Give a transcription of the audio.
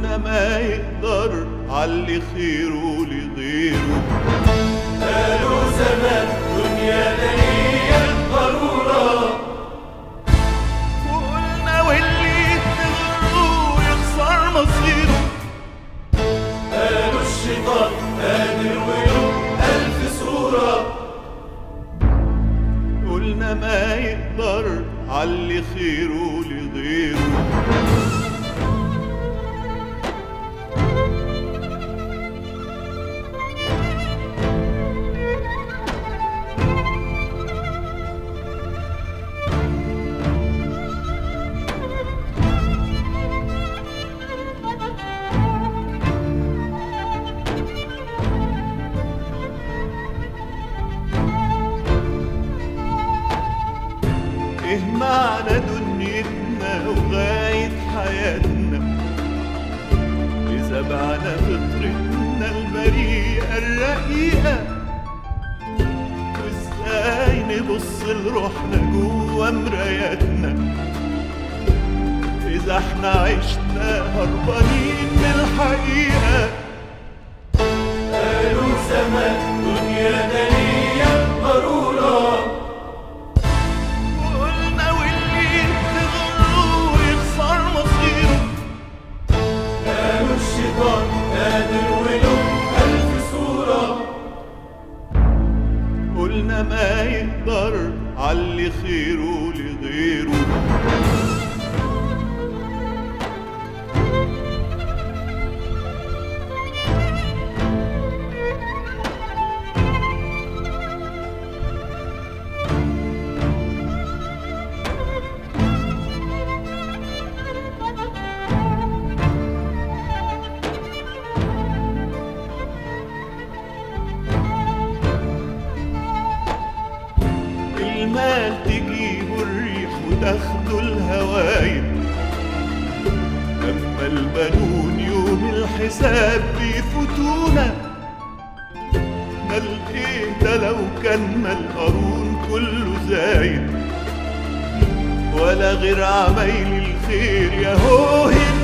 قلنا ما يقدر علي خيره لغيره قالوا زمان دنيا دنيا ضرورة وقلنا واللي تغره يخسر مصيره قالوا الشيطان قادر وله ألف صورة قلنا ما يقدر علي خيره لغيره ايه معنى دنيتنا وغاية حياتنا إذا بعنا فطرتنا البريئة الرقيقة وإزاي نبص لروحنا جوا مراياتنا إذا احنا عشنا هربانين من الحقيقة قالوا زمان دنيا دنيا ضرورة وقلنا واللي تغره يخسر مصيره قالوا الشيطان قادر وله ألف صورة قلنا ما يقدر علي خيره لغيره المال تجيبه الريح وتاخده الهوايب أما البنون يوم الحساب بيفوتونا مال ايه ده لو كان مال قارون كله زايد ولا غير عمايل الخير يا هو